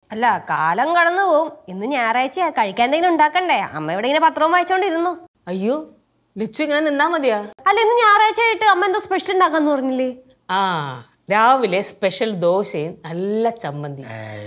അല്ല കാലം കടന്നു പോവും ഇന്ന് ഞായറാഴ്ച കഴിക്കാൻ എന്തെങ്കിലും ഉണ്ടാക്കണ്ടേ അമ്മ ഇവിടെ ഇങ്ങനെ പത്രവും വായിച്ചോണ്ടിരുന്നു അയ്യോ ലച്ചു ഇങ്ങനെ നിന്നാ മതിയാ അല്ല ഇന്ന് ഞായറാഴ്ച ആയിട്ട് അമ്മ എന്തോ സ്പെഷ്യൽ ഉണ്ടാക്കാന്ന് പറഞ്ഞില്ലേ ആ രാവിലെ സ്പെഷ്യൽ ദോശയും നല്ല ചമ്മന്തി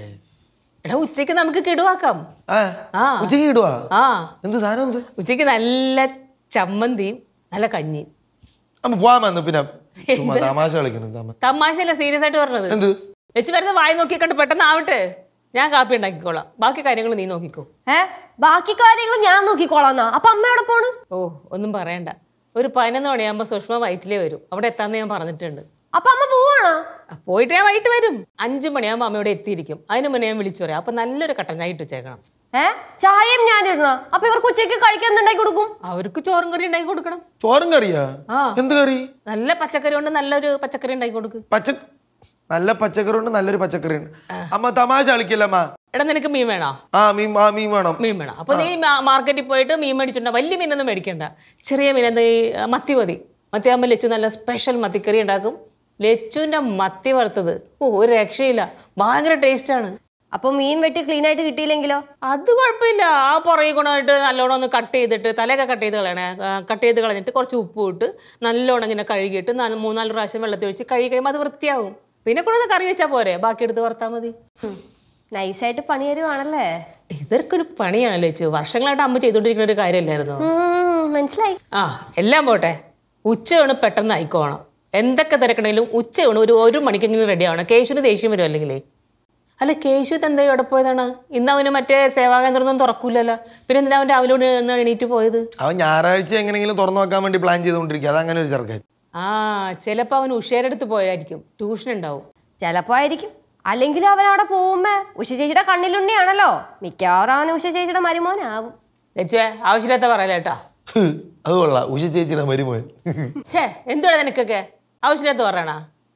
എടാ ഉച്ചയ്ക്ക് നമുക്ക് കിടുവാക്കാം ആ ആ. ഉച്ചയ്ക്ക് ഇടുവാ ആ എന്ത് സാധനം എന്ത് ഉച്ചയ്ക്ക് നല്ല ചമ്മന്തിയും നല്ല കഞ്ഞിയും അമ്മ പോവാൻ വന്നു പിന്നെ ചുമ്മാ തമാശ കളിക്കണം തമാ തമാശയല്ല സീരിയസ് ആയിട്ട് പറഞ്ഞത് എന്ത് ലച്ചു വരുന്ന വായി നോക്കി കണ്ട് പെട്ടെന്ന് ആവട്ടെ ഞാൻ കാപ്പി ഉണ്ടാക്കിക്കോളാം ബാക്കി കാര്യങ്ങൾ നീ നോക്കിക്കോ ഏ ബാക്കി കാര്യങ്ങൾ ഞാൻ നോക്കിക്കോളാന്നാ അപ്പൊ അമ്മ എവിടെ പോണ് ഓ ഒന്നും പറയണ്ട ഒരു പതിനൊന്ന് മണിയാകുമ്പോൾ സുഷ്മ വയറ്റിലേ വരും അവിടെ എത്താന്ന് ഞാൻ പറഞ്ഞിട്ടുണ്ട് അപ്പൊ അമ്മ പോവാണോ ആ, പോയിട്ട് ഞാൻ വൈകിട്ട് വരും അഞ്ചു മണിയാകുമ്പോൾ അമ്മ ഇവിടെ എത്തിയിരിക്കും അതിന് മുന്നേ ഞാൻ വിളിച്ചു പറയാം അപ്പൊ നല്ലൊരു കട്ടൻ ചായ ഇട്ട് വെച്ചേക്കണം ഏ ചായയും ഞാൻ ഇടണോ അപ്പൊ ഇവർക്ക് ഉച്ചയ്ക്ക് കഴിക്കാൻ എന്തുണ്ടാക്കി കൊടുക്കും അവർക്ക് ചോറും കറി ഉണ്ടാക്കി കൊടുക്കണം ചോറും കറിയാ ആ. എന്ത് കറി നല്ല പച്ചക്കറി കൊണ്ട് നല്ലൊരു പച്ചക്കറി ഉണ്ടാക്കി കൊടുക്കും പച്ച നല്ല പച്ചക്കറി ഉണ്ട് നല്ലൊരു പച്ചക്കറി ഉണ്ട് അമ്മ തമാശ കളിക്കില്ല അമ്മ എടാ നിനക്ക് മീൻ വേണോ ആ മീൻ ആ മീൻ വേണം മീൻ വേണം അപ്പൊ നീ മാ- മാർക്കറ്റിൽ പോയിട്ട് മീൻ മേടിച്ചിട്ടുണ്ടോ വലിയ മീനൊന്നും മേടിക്കണ്ട ചെറിയ മീൻ എന്താ ഈ ആ, മത്തി മതി മത്തി ആകുമ്പോൾ ലച്ചു നല്ല സ്പെഷ്യൽ മത്തിക്കറി ഉണ്ടാക്കും ലച്ചുവിന്റെ മത്തി വറുത്തത് ഓ ഒരു രക്ഷയില്ല ഭയങ്കര ടേസ്റ്റാണ് അപ്പൊ മീൻ വെട്ടി ക്ലീൻ ആയിട്ട് കിട്ടിയില്ലെങ്കിലോ അത് കുഴപ്പമില്ല ആ പുറകെ കൊണ്ടുപോയിട്ട് നല്ലോണം ഒന്ന് കട്ട് ചെയ്തിട്ട് തലയൊക്കെ കട്ട് ചെയ്ത് കളയണേ കട്ട് ചെയ്ത് കളഞ്ഞിട്ട് കുറച്ച് ഉപ്പ് ഇട്ട് നല്ലോണം ഇങ്ങനെ കഴുകിയിട്ട് നാല് മൂന്നാല് പ്രാവശ്യം വെള്ളത്തിൽ ഒഴിച്ച് കഴുകി കഴിയുമ്പോൾ അത് വൃത്തിയാവും പിന്നെ കൊണ്ടൊന്ന് കറി വെച്ചാൽ പോരെ ബാക്കി എടുത്ത് വറുത്താൽ മതി നൈസായിട്ട് പണി തരുവാണല്ലേ ഇതൊക്കെ ഒരു പണിയാണ് ലച്ചു വർഷങ്ങളായിട്ട് അമ്മ ചെയ്തുകൊണ്ടിരിക്കുന്ന ഒരു കാര്യമല്ലായിരുന്നു ഉം, മനസ്സിലായി ആ എല്ലാം പോട്ടെ ഉച്ചയാണ് പെട്ടെന്ന് ആയിക്കോണം എന്തൊക്കെ തിരക്കണമെങ്കിലും ഉച്ചയാണ് ഒരു ഒരു മണിക്കെങ്കിലും റെഡി ആവണം കേശുവിന് ദേഷ്യം വരും അല്ലെങ്കിലേ അല്ല കേശു എന്താ ഇവിടെ പോയതാണ് ഇന്ന് അവന് മറ്റേ സേവാകേന്ദ്രമൊന്നും തുറക്കൂലല്ലോ പിന്നെ എന്തിനാ അവൻ രാവിലെ കൊണ്ട് ഒന്ന് എണീറ്റ് പോയത് അവൻ ഞായറാഴ്ച എങ്ങനെയെങ്കിലും തുറന്നു നോക്കാൻ വേണ്ടി പ്ലാൻ ചെയ്തുകൊണ്ടിരിക്കുക അത് അങ്ങനെ ഒരു ചെറുക്കൻ ആ ചിലപ്പോൾ അവൻ ഉഷയുടെ അടുത്ത് പോയായിരിക്കും ട്യൂഷൻ ഉണ്ടാവും ചിലപ്പോ ആയിരിക്കും അല്ലെങ്കിൽ അവൻ അവിടെ പോകുമ്പേ ഉഷ ചേച്ചിയുടെ കണ്ണിലുണ്ണിയാണല്ലോ മിക്കവാറും അവൻ ഉഷ ചേച്ചിയുടെ മരുമോനാവും ലച്ചുവേ ആവശ്യമില്ലാത്ത പറയല കേട്ടോ അത് കൊള്ളാം ഉഷ ചേച്ചിയുടെ മരുമോൻ ഛേ എന്തുവാ നിനക്കൊക്കെ ആവശ്യമില്ലാത്ത പറയണ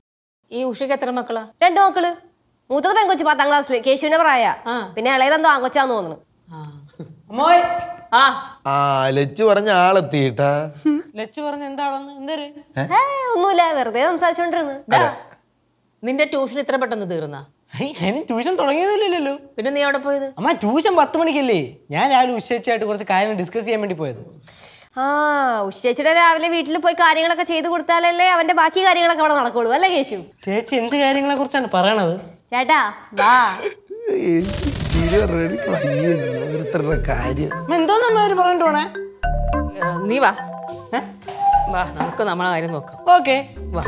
ഈ ഉഷയ്ക്ക് എത്ര മക്കളാ രണ്ടു മക്കള് മൂത്തത് പെങ്കൊച്ച് പത്താം ക്ലാസ്സിൽ കേശുവിന്റെ പ്രായ ആ. പിന്നെ ഇളയതെന്തോ ആങ്കൊച്ചാന്ന് തോന്നുന്നു ആ അമ്മോയ് ആ ആ ലച്ചു പറഞ്ഞ ആളെത്തിയിട്ടാ ലച്ചു പറഞ്ഞ എന്താണെന്ന് എന്തര് ഏ ഒന്നുമില്ല വെറുതെ സംസാരിച്ചോണ്ടിരുന്നു ദാ, നിന്റെ ട്യൂഷൻ ഇത്ര പെട്ടെന്ന് തീർന്നാ ഹേയ്, അതിന് ട്യൂഷൻ തുടങ്ങിയതില്ലല്ലോ പിന്നെ നീ അവിടെ പോയത് അമ്മ ട്യൂഷൻ പത്ത് മണിക്കല്ലേ ഞാൻ രാവിലെ ഉച്ചയായിട്ട് കുറച്ച് കാര്യങ്ങൾ ഡിസ്കസ് ചെയ്യാൻ വേണ്ടി പോയത് ആ ഉഷ ചേച്ചിയുടെ രാവിലെ വീട്ടിൽ പോയി കാര്യങ്ങളൊക്കെ ചെയ്ത് കൊടുത്താലല്ലേ അവന്റെ ബാക്കി കാര്യങ്ങളൊക്കെ അവിടെ നടക്കുള്ളൂ അല്ലേ കേശു ചേച്ചി എന്ത് കാര്യങ്ങളെ കുറിച്ചാണ് പറയണത് ചേട്ടാ വാ ഓരോരുത്തരുടെ കാര്യം അമ്മ എന്തോന്ന് അമ്മ അവര് പറഞ്ഞിട്ട് പോണേ ഏ, നീ വാ വാ നമുക്ക് നമ്മളെ കാര്യം നോക്കാം ഓക്കെ വാ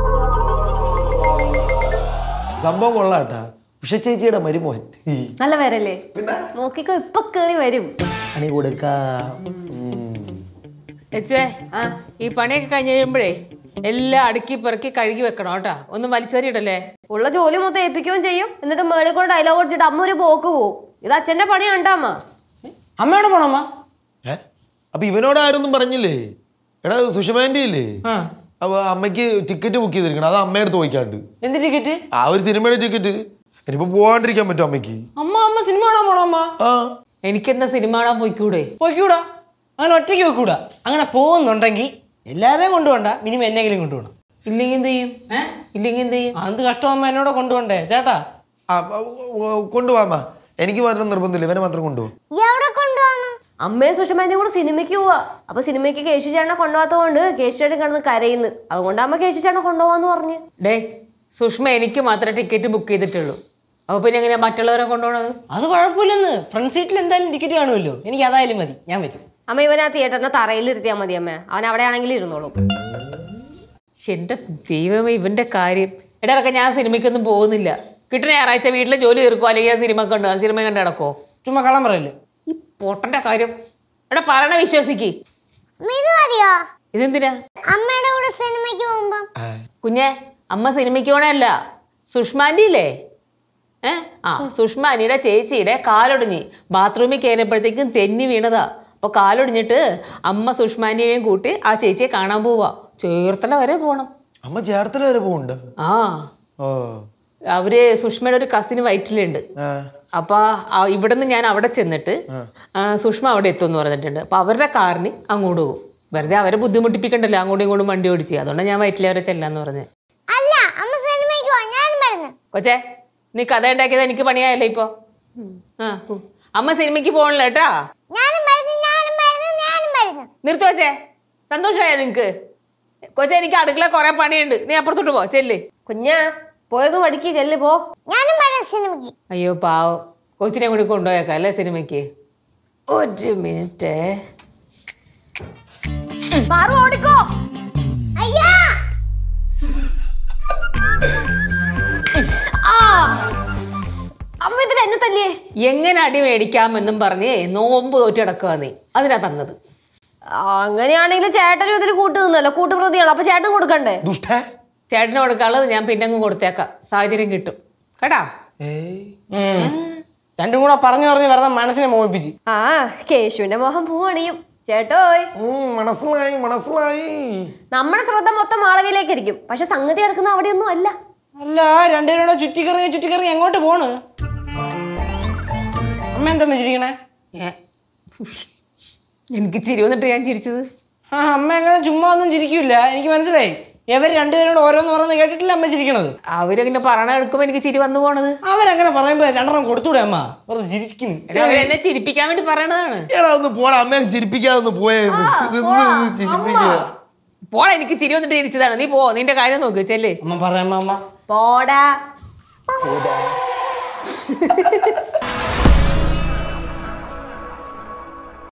സംഭവം കൊള്ളാട്ടാ ഉഷ ചേച്ചിയുടെ മരുമോൻ നല്ല പേരല്ലേ നോക്കിക്കോ ഇപ്പൊ കേറി വരും പണി കൊടുക്കാം ലച്ചുവേ ആ ഈ പണിയൊക്കെ കഴിഞ്ഞ് കഴിയുമ്പോഴേ എല്ലാം അടുക്കി പെറുക്കി കഴുകി വെക്കണം കേട്ടോ ഒന്നും വലിച്ചേറിയിടല്ലേ ഉള്ള ജോലി മൊത്തം ഏൽപ്പിക്കുകയും ചെയ്യും എന്നിട്ട് മേളിൽ കൂടെ ഡയലോഗ് അടിച്ചിട്ട് അമ്മ ഒരു പോക്ക് പോവും ഇത് അച്ഛന്റെ പണി കണ്ടാ അമ്മ അമ്മയോടെ പോണമ്മ ഏ അപ്പൊ ഇവനോട് ആരൊന്നും പറഞ്ഞില്ലേ എടാ സുഷമാൻ്റെ ഇല്ലേ ആ അപ്പൊ അമ്മയ്ക്ക് ടിക്കറ്റ് ബുക്ക് ചെയ്തിരിക്കണം അത് അമ്മയടുത്ത് ചോദിക്കാണ്ട് എന്ത് ടിക്കറ്റ് ആ ഒരു സിനിമയുടെ ടിക്കറ്റ് ഇനിയിപ്പോ പോവാണ്ടിരിക്കാൻ പറ്റും അമ്മയ്ക്ക് അമ്മ അമ്മ സിനിമ കാണാൻ പോണോ അമ്മ ആ എനിക്കെന്താ സിനിമ കാണാൻ പോയിക്കൂടെ പോയിക്കൂടാ അങ്ങനെ ഒറ്റയ്ക്ക് പോയിക്കൂടാ അങ്ങനെ പോകുന്നുണ്ടെങ്കിൽ എല്ലാവരെയും കൊണ്ടുപോണ്ട മിനിമം എന്നെങ്കിലും കൊണ്ടുപോകണം ഇല്ലെങ്കിൽ എന്ത് ചെയ്യും ഇല്ലെങ്കിൽ എന്ത് ചെയ്യും അത് കഷ്ടം അമ്മ എന്നോട് കൊണ്ടുപോണ്ടേ ചേട്ടാ ആ, ആ, ഓ, കൊണ്ടുപോവാമ്മ എനിക്ക് മാത്രം നിർബന്ധമില്ല ഇവനെ മാത്രം കൊണ്ടുപോകും അമ്മയും സുഷമാന്റെ കൂടെ സിനിമയ്ക്ക് പോവാ അപ്പൊ സിനിമയ്ക്ക് കേശു ചേട്ടനെ കൊണ്ടുപോകാത്തതുകൊണ്ട് കേശു ചേട്ടൻ കിടന്ന് കരയുന്നു അതുകൊണ്ട് അമ്മ കേശു ചേട്ടനെ കൊണ്ടുപോവാന്ന് പറഞ്ഞു ഡേ സുഷ്മ എനിക്ക് മാത്രമേ ടിക്കറ്റ് ബുക്ക് ചെയ്തിട്ടുള്ളൂ അപ്പോൾ പിന്നെ എങ്ങനെയാ മറ്റുള്ളവരെ കൊണ്ടുപോകണത് അത് കുഴപ്പമില്ലെന്ന് ഫ്രണ്ട് സീറ്റിൽ എന്തായാലും ടിക്കറ്റ് കാണുമല്ലോ എനിക്ക് അതായാലും മതി ഞാൻ വരും അമ്മ ഇവനെ ആ തിയേറ്ററിന്റെ തറയിൽ ഇരുത്തിയാൽ മതി അമ്മ അവൻ അവിടെ ആണെങ്കിലും ഇരുന്നോളും ശ്ശെ, എൻ്റെ ദൈവമേ ഇവൻ്റെ കാര്യം എടാ ഇറക്കം ഞാൻ സിനിമയ്ക്കൊന്നും പോകുന്നില്ല കിട്ടുന്ന ഞായറാഴ്ച വീട്ടിലെ ജോലി തീർക്കോ അല്ലെങ്കിൽ ഞാൻ സിനിമ കണ്ടു സിനിമ കണ്ട് കിടക്കോ ചുമ്മാ കള്ളം പറയല്ലേ ഈ പൊട്ടൻ്റെ കാര്യം എടാ പറയണ വിശ്വസിക്ക് ഇത് മതിയോ ഇതെന്തിനാ അമ്മയുടെ കൂടെ സിനിമയ്ക്ക് പോകുമ്പം കുഞ്ഞെ അമ്മ സിനിമയ്ക്ക് പോണല്ല സുഷ്മാൻ്റെ ഇല്ലേ ഏ ആ സുഷ്മാനിയുടെ ചേച്ചിയുടെ കാലൊടിഞ്ഞ് ബാത്റൂമിൽ കയറിയപ്പോഴത്തേക്കും തെന്നി വീണതാ അപ്പോൾ കാലൊടിഞ്ഞിട്ട് അമ്മ സുഷ്മാനിയെയും കൂട്ടി ആ ചേച്ചിയെ കാണാൻ പോവാ ചേർത്തല വരെ പോണം അമ്മ ചേർത്തല വരെ പോകുന്നുണ്ട് ആ ഓ അവര് സുഷ്മയുടെ ഒരു കസിന് വയറ്റിലുണ്ട് ആ അപ്പൊ ആ- ഇവിടുന്ന് ഞാൻ അവിടെ ചെന്നിട്ട് ആ, സുഷ്മ അവിടെ എത്തും എന്ന് പറഞ്ഞിട്ടുണ്ട് അപ്പൊ അവരുടെ കാറിന് അങ്ങോട്ട് പോകും വെറുതെ അവരെ ബുദ്ധിമുട്ടിപ്പിക്കണ്ടല്ലോ അങ്ങോട്ടും ഇങ്ങോട്ടും വണ്ടി ഓടിച്ച് അതുകൊണ്ടാണ് ഞാൻ വയറ്റിലെ വരെ ചെല്ലാന്ന് പറഞ്ഞത് അല്ല അമ്മ സിനിമയ്ക്ക് പോവാ ഞാൻ പറഞ്ഞു കൊച്ചേ നീ കഥ ഉണ്ടാക്കിയത് എനിക്ക് പണിയായല്ലോ ഇപ്പോ ആ ഉം. അമ്മ സിനിമയ്ക്ക് പോകണില്ല കേട്ടാ ഞാനും വരുന്നു ഞാനും വരുന്നു ഞാനും വരുന്നു നിർത്തി വെച്ചേ സന്തോഷമായ നിനക്ക് കൊച്ചെ എനിക്ക് അടുക്കള കുറെ പണിയുണ്ട് നീ അപ്പുറത്തോട്ട് പോ ചെല്ല് കുഞ്ഞാ പോയത് പഠിക്ക് ചെല്ല് പോ ഞാനും വരുന്നു സിനിമയ്ക്ക് അയ്യോ പാവം കൊച്ചിനെ കൂടി കൊണ്ടുപോയേക്കാം അല്ലേ സിനിമയ്ക്ക് ഒരു മിനിറ്റ് പാറു ഓടിക്കോ അയ്യാ ആ അമ്മ ഇതിൽ എന്നെ തല്ലിയേ എങ്ങനെ അടി മേടിക്കാമെന്നും പറഞ്ഞ് നോമ്പ് തോറ്റ് കിടക്കുക നീ അതിനാ തന്നത് ആ, അങ്ങനെയാണെങ്കിൽ ചേട്ടനും ഇതിൽ കൂട്ട് നിന്നല്ലോ കൂട്ടുപ്രതിയാണ് അപ്പൊ ചേട്ടൻ കൊടുക്കണ്ടേ ദുഷ്ടേ ചേട്ടന് കൊടുക്കാനുള്ളത് ഞാൻ പിന്നെ അങ്ങ് കൊടുത്തേക്കാം സാഹചര്യം കിട്ടും കേട്ടാ ഏയ് ഉം. രണ്ടും കൂടെ പറഞ്ഞു പറഞ്ഞ് വെറുതെ മനസ്സിനെ മോഹിപ്പിച്ച് ആ കേശുവിന്റെ മോഹം പൂവണിയും ചേട്ടോയ് ഉം, മനസ്സിലായി മനസ്സിലായി നമ്മുടെ ശ്രദ്ധ മൊത്തം മാളവിയിലേക്ക് ഇരിക്കും പക്ഷെ സംഗതി കിടക്കുന്ന അവിടെയൊന്നും അല്ല അല്ല രണ്ടുപേരും കൂടെ ചുറ്റിക്കറങ്ങി ചുറ്റിക്കറങ്ങി എങ്ങോട്ട് പോണ് അമ്മ എന്താ വെച്ചിരിക്കണേ ഏ. എനിക്ക് ചിരി വന്നിട്ട് ഞാൻ ചിരിച്ചത് ആ അമ്മ അങ്ങനെ ചുമ്മാ ഒന്നും ചിരിക്കൂല എനിക്ക് മനസ്സിലായി ഇവർ രണ്ടുപേരോട് ഓരോന്ന് പറയുന്നത് കേട്ടിട്ടില്ല അമ്മ ചിരിക്കണത് അവരിങ്ങനെ പറയണ എടുക്കുമ്പോ എനിക്ക് ചിരി വന്നു പോണത് അവരങ്ങനെ പറയുമ്പോ രണ്ടെണ്ണം കൊടുത്തൂടെ അമ്മ വെറുതെ ചിരിക്കുന്നു എടാ, അവരെന്നെ ചിരിപ്പിക്കാൻ വേണ്ടി പറയണതാണ് എടാ ഒന്ന് പോടാ അമ്മേനെ ചിരിപ്പിക്കാതെ ഒന്ന് പോയത് ചിരിപ്പിക്കുക പോളെ എനിക്ക് ചിരി വന്നിട്ട് ചിരിച്ചതാണ് നീ പോ നിന്റെ കാര്യം നോക്ക് ചെല്ല് അമ്മ പറയാമ്മ അമ്മ പോടാ